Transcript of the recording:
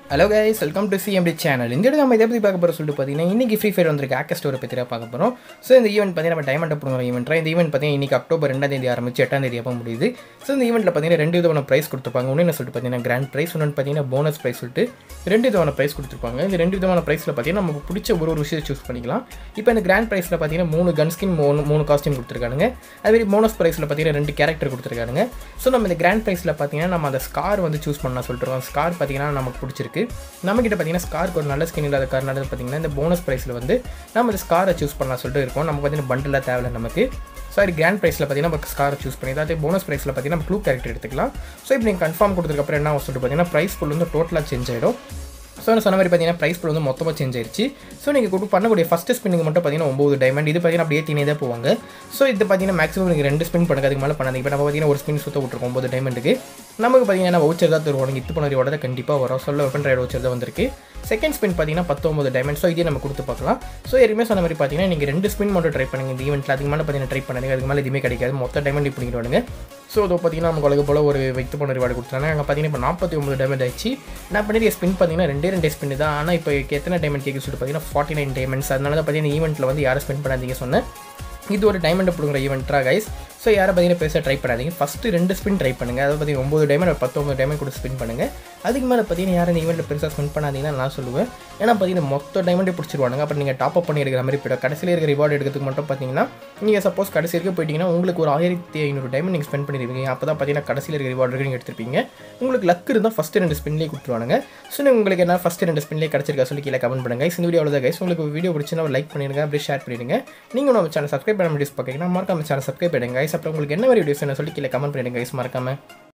hello guys welcome to CMT channel இந்த இடத்துல நம்ம இதை பற்றி பார்க்க போகிற சொல்லிட்டு பார்த்தீங்கன்னா இன்றைக்கி ஃப்ரீ ஃபயர் வந்திருக்கு ஆக்க ஸ்டோரை பற்றி தான் பார்க்க போகிறோம் ஸோ இந்த ஈவெண்ட் பார்த்தீங்கன்னா நம்ம டைமண்ட் அப்புறம் ஈவெண்ட் இந்த ஈவெண்ட் பார்த்தீங்கன்னா இன்றைக்கி அக்டோபர் ரெண்டாம் தேதி ஆரம்பிச்சு எட்டாம் தேதி அப்போ முடியுது ஸோ இந்த ஈவெண்ட்டில் பார்த்தீங்கன்னா ரெண்டு விதமான ப்ரைஸ் கொடுத்துருப்பாங்க ஒன்று என்ன சொல்லிட்டு பார்த்தீங்கன்னா கிராண்ட் ப்ரைஸ் ஒன்று பார்த்தீங்கன்னா போனஸ் ப்ரைஸ் சொல்லிட்டு ரெண்டு விதமான ப்ரைஸ் கொடுத்துருப்பாங்க இந்த ரெண்டு விதமான ப்ரைஸில் பார்த்தீங்கன்னா நமக்கு பிடிச்ச ஒரு ஒரு விஷயத்தை சூஸ் பண்ணிக்கலாம் இப்போ இந்த கிராண்ட் ப்ரைஸில் பார்த்தீங்கன்னா மூணு கன் ஸ்கின் மூணு மூணு காஸ்டியூம் கொடுத்துருக்காங்க அதுமாதிரி போனஸ் ப்ரைஸில் பார்த்தீங்கன்னா ரெண்டு கேரக்டர் கொடுத்துருக்காங்க ஸோ நம்ம இந்த கிராண்ட் ப்ரைஸில் பார்த்தீங்கன்னா நம்ம அந்த ஸ்கார் வந்து சூஸ் பண்ண சொல்லிட்டுருக்கோம் ஸ்கார் பார்த்தீங்கன்னா நமக்கு பிடிச்சிருக்கு நம்மக்கிட்ட பார்த்தீங்கன்னா ஸ்காருக்கு ஒரு நல்ல ஸ்கின் இல்லாத காரணம் பார்த்தீங்கன்னா இந்த போனஸ் ப்ரைஸில் வந்து நம்ம இந்த ஸ்காரை சூஸ் பண்ணலாம் சொல்லிட்டு இருக்கோம் நமக்கு பார்த்தீங்கன்னா பண்டிலாக தேவையில்ல நமக்கு சாரி கிராண்ட் ப்ரைஸில் பார்த்தீங்கன்னா நம்ம ஸ்காரை சூஸ் பண்ணி அதாவது போனஸ் ப்ரைஸில் பார்த்தீங்கன்னா நம்ம க்ளூ கேரக்டர் எடுத்துக்கலாம் ஸோ இப்போ நீங்கள் கன்ஃபார்ம் கொடுத்ததுக்கப்புறம் என்ன ஆகும் சொல்லிட்டு பார்த்தீங்கன்னா ப்ரைஸ் ஃபுல் வந்து டோட்டலாக சேஞ்ச் ஆகிடும் ஸோ நான் சொன்ன மாதிரி பார்த்தீங்கன்னா ப்ரைஸ் ஃபுல் வந்து மொத்தமாக சேஞ்ச் ஆயிருச்சு ஸோ நீங்கள் கொடுத்து பண்ணக்கூடிய ஃபஸ்ட்டு ஸ்பின்னுக்கு மட்டும் பார்த்தீங்கன்னா ஒம்பது டைமண்ட் இது பார்த்தீங்கன்னா அப்படியே தீனே தான் போவாங்க ஸோ இது பார்த்தீங்கன்னா மேக்ஸிமம் நீங்கள் ரெண்டு ஸ்பின் பண்ணுங்க அதுக்கு மேலே பண்ணாதீங்க இப்போ நம்ம பார்த்தீங்கன்னா ஒரு ஸ்பின் சுத்த விட்டுருக்கோம் ஒம்பது டைமண்டுக்கு நமக்கு பார்த்தீங்கன்னா வவுச்சர் தான் தருவாங்க இது பண்ண தான் கண்டிப்பாக வரும் சொல்ல வெப்பன் ரைட் வவுச்சர் தான் வந்திருக்கு செகண்ட் ஸ்பின் பார்த்தீங்கன்னா பத்தொம்பது டைமண்ட் ஸோ இதே நம்ம கொடுத்து பார்க்கலாம் ஸோ எதுவுமே சொன்ன மாதிரி பார்த்தீங்கன்னா நீங்கள் ரெண்டு ஸ்பின் மட்டும் ட்ரை பண்ணுங்க இந்த ஈவெண்ட்டில் அதுக்கு மேலே பார்த்தீங்கன்னா ட்ரை பண்ணுங்க அதுக்கு மேலே எதுவுமே கிடைக்காது மொத்த டைமண்ட் இப்படி வாடுங்க ஸோ அதை பார்த்தீங்கன்னா நமக்கு அழகு போல் ஒரு வைத்து போன ரிவார்டு கொடுத்துருக்காங்க அங்கே பார்த்தீங்கன்னா இப்போ நாற்பத்தி ஒம்பது டைமண்ட் ஆயிடுச்சு நான் பண்ணிட்டு ஸ்பின் பார்த்தீங்கன்னா ரெண்டே ரெண்டே ஸ்பின் தான் ஆனால் இப்போ எத்தனை டைமண்ட் கேட்க சொல்லிட்டு பார்த்தீங்கன்னா ஃபார்ட்டி நைன் டைமண்ட்ஸ் அதனால தான் பார்த்தீங்கன்னா ஈவெண்ட்டில் வந்து யாரும் ஸ்பெண்ட் பண்ணாதீங்க சொன்னேன் இது ஒரு டைமண்ட் பிடுங்குற ஈவெண்ட்ரா கைஸ் ஸோ யாரை பார்த்தீங்கன்னா பெருசாக ட்ரை பண்ணாதீங்க ஃபஸ்ட்டு ரெண்டு ஸ்பின் ட்ரை பண்ணுங்கள் அதாவது பார்த்தீங்கன்னா ஒம்பது டைமண்ட் பத்தொம்பது டைமண்ட் கூட ஸ்பின் பண்ணுங்கள் அதுக்கு மேலே பார்த்தீங்கன்னா யாரும் இந்த ஈவெண்ட்டில் பெருசாக ஸ்பெண்ட் பண்ணாதீங்கன்னா நான் சொல்லுவேன் ஏன்னா பார்த்தீங்கன்னா மொத்த டைமண்டே பிடிச்சிருவாங்க அப்புறம் நீங்கள் டாப் அப் பண்ணி எடுக்கிற மாதிரி போய்டும் கடைசியில் இருக்கிற ரிவார்டு எடுக்கிறதுக்கு மட்டும் பார்த்தீங்கன்னா நீங்கள் சப்போஸ் கடைசி வரைக்கும் போயிட்டீங்கன்னா உங்களுக்கு ஒரு ஆயிரத்தி ஐநூறு டைமண்ட் நீங்கள் ஸ்பெண்ட் பண்ணிடுவீங்க அப்போ தான் பார்த்தீங்கன்னா கடைசியில் இருக்கிற ரிவார்டு நீங்கள் எடுத்திருப்பீங்க உங்களுக்கு லக் இருந்தால் ஃபஸ்ட்டு ரெண்டு ஸ்பின்லேயே கொடுத்துருவாங்க ஸோ உங்களுக்கு என்ன ஃபஸ்ட்டு ரெண்டு ஸ்பின்லேயே கிடச்சிருக்கா சொல்லி கீழே கமெண்ட் பண்ணுங்கள் இந்த வீடியோ அவ்வளோ கைஸ் உங்களுக்கு வீடியோ பிடிச்சினா லைக் பண்ணிடுங்க அப்படியே ஷேர் பண்ணிடுங்க நீங்கள் நம்ம சேனல் சப்ஸ்கிரைப் பண்ண வீடியோஸ் பார்க்கணும் மறக்காம சேனல் சப்ஸ்கிரைப் பண்ணுங்க கைஸ் அப்புறம் உங்களுக்கு என்ன மாதிரி வீடியோஸ் என்ன சொல்லி கீழே கமெண்ட் பண்ணிடுங்க கைஸ் மறக்காம